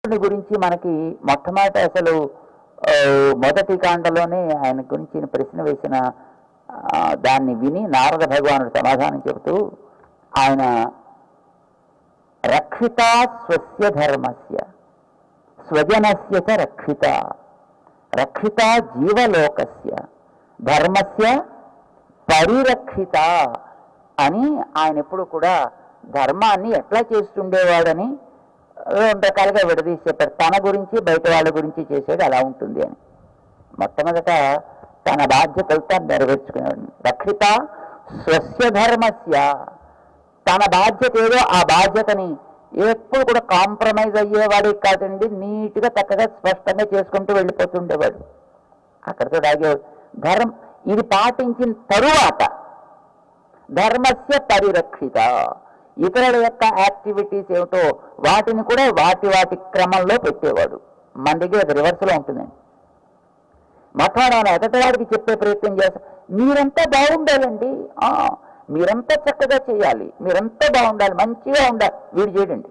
రాముని గురించి మనకి మొట్టమొదటి అసలు ఆ, మొదటి కాండలోనే ఆయన గురించి ప్రశ్న వేసిన ఆ, దాన్ని విని నారద భగవానుడు సమాధానం చెబుతూ ఆయన రక్షిత స్వస్య ధర్మస్య స్వజనస్య చ రక్షిత రక్షిత జీవలోకస్య ధర్మస్య పరిరక్షిత అని ఆయన ఎప్పుడు కూడా ధర్మాన్ని ఎట్లా చేస్తుండేవాడని రెండు రకాలుగా విడదీసి చెప్పారు తన గురించి బయట వాళ్ళ గురించి చేసేది అలా ఉంటుంది అని మొట్టమొదట తన బాధ్యతలు తాను నెరవేర్చుకునేవాడు రక్షిత స్వస్య ధర్మస్య తన బాధ్యత ఏదో ఆ బాధ్యతని ఎప్పుడు కూడా కాంప్రమైజ్ అయ్యేవాడే కాదండి నీట్గా చక్కగా స్పష్టంగా చేసుకుంటూ వెళ్ళిపోతుండేవాడు అక్కడితో ఆగేవాడు ధర్మ ఇది పాటించిన తరువాత ధర్మస్య పరిరక్షిత ఇతరుల యొక్క యాక్టివిటీస్ ఏమిటో వాటిని కూడా వాటి వాటి క్రమంలో పెట్టేవాడు మన దగ్గర అది రివర్స్లో ఉంటుందండి మఠారాయణ ఎదటవాడికి చెప్పే ప్రయత్నం చేస్తా మీరంతా బాగుండాలండి ఆ, మీరంతా చక్కగా చేయాలి మీరంతా బాగుండాలి మంచిగా ఉండాలి వీడు చేయడండి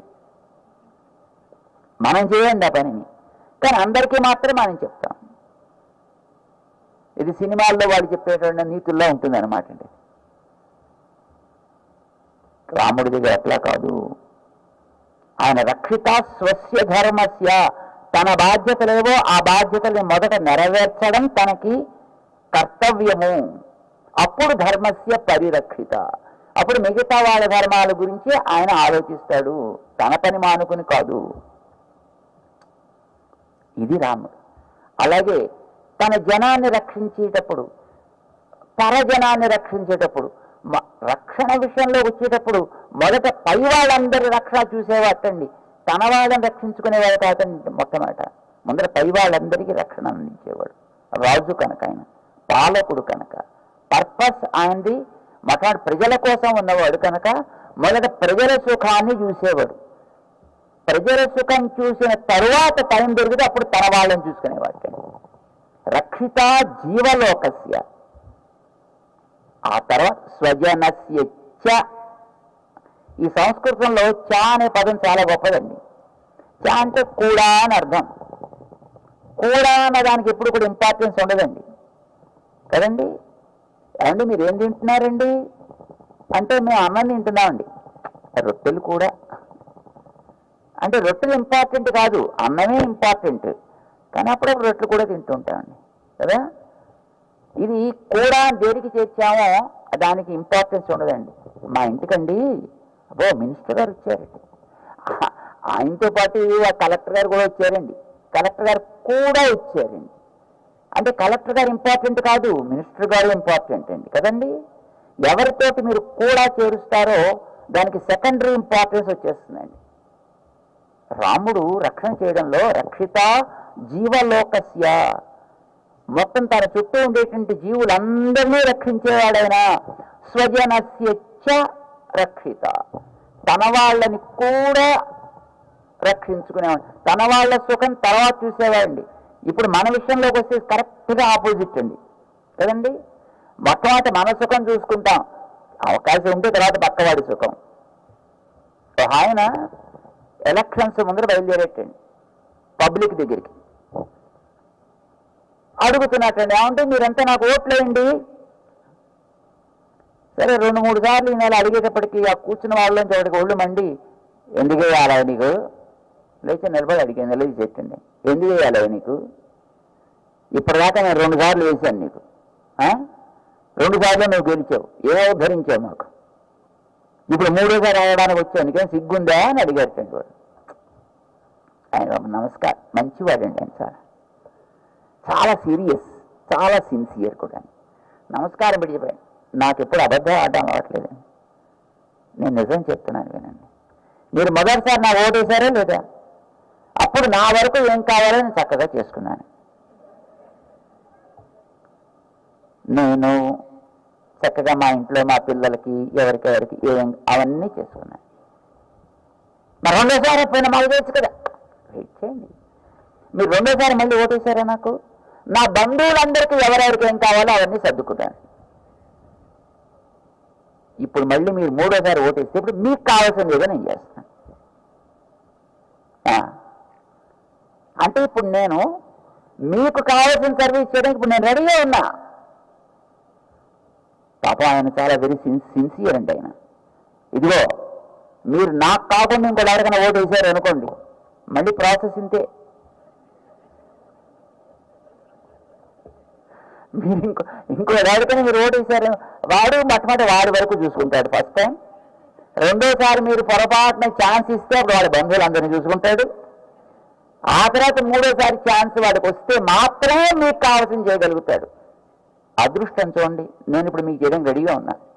మనం చేయండి ఆ పనిని కానీ అందరికీ మాత్రం మనం చెప్తాం ఇది సినిమాల్లో వాళ్ళు చెప్పేటువంటి నీతుల్లో ఉంటుంది అనమాట అండి రాముడి దగ్గర అట్లా కాదు ఆయన రక్షిత స్వస్య ధర్మస్య తన బాధ్యతలేవో ఆ బాధ్యతల్ని మొదట నెరవేర్చడం తనకి కర్తవ్యము అప్పుడు ధర్మస్య పరిరక్షిత అప్పుడు మిగతా వాళ్ళ ధర్మాల గురించి ఆయన ఆలోచిస్తాడు తన పని మానుకుని కాదు ఇది రాముడు అలాగే తన జనాన్ని రక్షించేటప్పుడు పరజనాన్ని రక్షించేటప్పుడు మ- రక్షణ విషయంలో వచ్చేటప్పుడు మొదట పై వాళ్ళందరి రక్షణ చూసేవాటండి తన వాళ్ళని రక్షించుకునేవాడు కాదండి మొట్టమొదట ముందర పై వాళ్ళందరికీ రక్షణ అందించేవాడు రాజు కనుక ఆయన పాలకుడు కనుక పర్పస్ ఆయనది మఠాడు ప్రజల కోసం ఉన్నవాడు కనుక మొదట ప్రజల సుఖాన్ని చూసేవాడు ప్రజల సుఖం చూసిన తరువాత టైం దొరికితే అప్పుడు తన వాళ్ళని చూసుకునేవాడు రక్షిత జీవలోకస్య ఆ తర్వాత స్వజనస్య చ ఈ సంస్కృతంలో చ అనే పదం చాలా గొప్పదండి చ అంటే కూడా అని అర్థం కూడా అన్న దానికి ఎప్పుడు కూడా ఇంపార్టెన్స్ ఉండదండి కదండి ఏమండి మీరు ఏం తింటున్నారండి అంటే మేము అన్నం తింటున్నామండి రొట్టెలు కూడా అంటే రొట్టెలు ఇంపార్టెంట్ కాదు అన్నమే ఇంపార్టెంట్ కానీ అప్పుడప్పుడు రొట్టెలు కూడా తింటుంటామండి కదా ఇది కూడా దేనికి చేర్చామో దానికి ఇంపార్టెన్స్ ఉండదండి మా ఇంటికండి అబ్బో మినిస్టర్ గారు వచ్చారండి ఆ- ఆయనతో పాటు ఆ కలెక్టర్ గారు కూడా వచ్చారండి కలెక్టర్ గారు కూడా వచ్చారండి అంటే కలెక్టర్ గారు ఇంపార్టెంట్ కాదు మినిస్టర్ గారు ఇంపార్టెంట్ అండి కదండి ఎవరితోటి మీరు కూడా చేరుస్తారో దానికి సెకండరీ ఇంపార్టెన్స్ వచ్చేస్తుందండి రాముడు రక్షణ చేయడంలో రక్షిత జీవలోకస్య మొత్తం తన చుట్టూ ఉండేటువంటి జీవులందరినీ రక్షించేవాడైనా స్వజనస్య చ రక్షిత తన వాళ్ళని కూడా రక్షించుకునేవాడు తన వాళ్ళ సుఖం తర్వాత చూసేవాడండి ఇప్పుడు మన విషయంలోకి వస్తే కరెక్ట్గా ఆపోజిట్ అండి కదండి మొట్టమొదటి మన సుఖం చూసుకుంటాం అవకాశం ఉంటే తర్వాత పక్కవాడి సుఖం ఒక ఆయన ఎలక్షన్స్ ముందర బయలుదేరేటండి పబ్లిక్ దగ్గరికి అడుగుతున్నట్టండి ఏమంటే మీరంతా నాకు ఓట్లేయండి సరే రెండు మూడు సార్లు ఈ నెల అడిగేటప్పటికి ఆ కూర్చున్న వాళ్ళని ఒకటికి ఒళ్ళు మండి ఎందుకు వేయాలా నీకు లేచి నిలబడి అడిగాను నిలది చెట్టండి ఎందుకు వేయాలా నీకు ఇప్పటిదాకా నేను రెండు సార్లు వేశాను నీకు ఆ? రెండు సార్లు నువ్వు గెలిచావు ఏమో ధరించావు మాకు ఇప్పుడు మూడోసారి ఆడడానికి వచ్చావు నీకేం సిగ్గుందా అని అడిగారు వాడు ఆయన ఒక నమస్కారం మంచివాడండి ఆయన చాలా చాలా సీరియస్ చాలా సిన్సియర్ కూడా నమస్కారం పెట్టి చెప్పాను నాకు ఎప్పుడు అబద్ధం ఆడడం అవ్వట్లేదండి నేను నిజం చెప్తున్నాను వినండి మీరు మొదటిసారి నా ఓటేశారా లేదా అప్పుడు నా వరకు ఏం కావాలో నేను చక్కగా చేసుకున్నాను నేను చక్కగా మా ఇంట్లో మా పిల్లలకి ఎవరికి ఎవరికి ఏం అవన్నీ చేసుకున్నాను మరి రెండోసారి ఎప్పుడైనా మాకు తెలుసు కదా వెయిట్ చేయండి మీరు రెండోసారి మళ్ళీ ఓటేశారా నాకు నా బంధువులందరికీ ఎవరెవరికి ఏం కావాలో అవన్నీ సర్దుకున్నాను ఇప్పుడు మళ్ళీ మీరు మూడోసారి ఓటేస్తే ఇప్పుడు మీకు కావాల్సింది ఏదో నేను చేస్తాను ఆ. అంటే ఇప్పుడు నేను మీకు కావాల్సిన సర్వీస్ చేయడానికి ఇప్పుడు నేను రెడీగా ఉన్నా పాప ఆయన చాలా వెరీ సిన్ సిన్సియర్ అండి ఆయన ఇదిగో మీరు నాకు కాకుండా ఇంకో ఎవరికైనా ఓటు వేశారు అనుకోండి మళ్ళీ ప్రాసెస్ ఇంతే మీరు ఇంకో ఇంకో ఎవరికైనా మీరు ఓటు వేశారు వాడు మొట్టమొదటి వాడి వరకు చూసుకుంటాడు ఫస్ట్ టైం రెండోసారి మీరు పొరపాటున ఛాన్స్ ఇస్తే అప్పుడు వాడి బంధువులందరినీ చూసుకుంటాడు ఆ తర్వాత మూడోసారి ఛాన్స్ వాడికి వస్తే మాత్రమే మీకు కావాల్సింది చేయగలుగుతాడు అదృష్టం చూడండి నేను ఇప్పుడు మీకు చేయడం రెడీగా ఉన్నా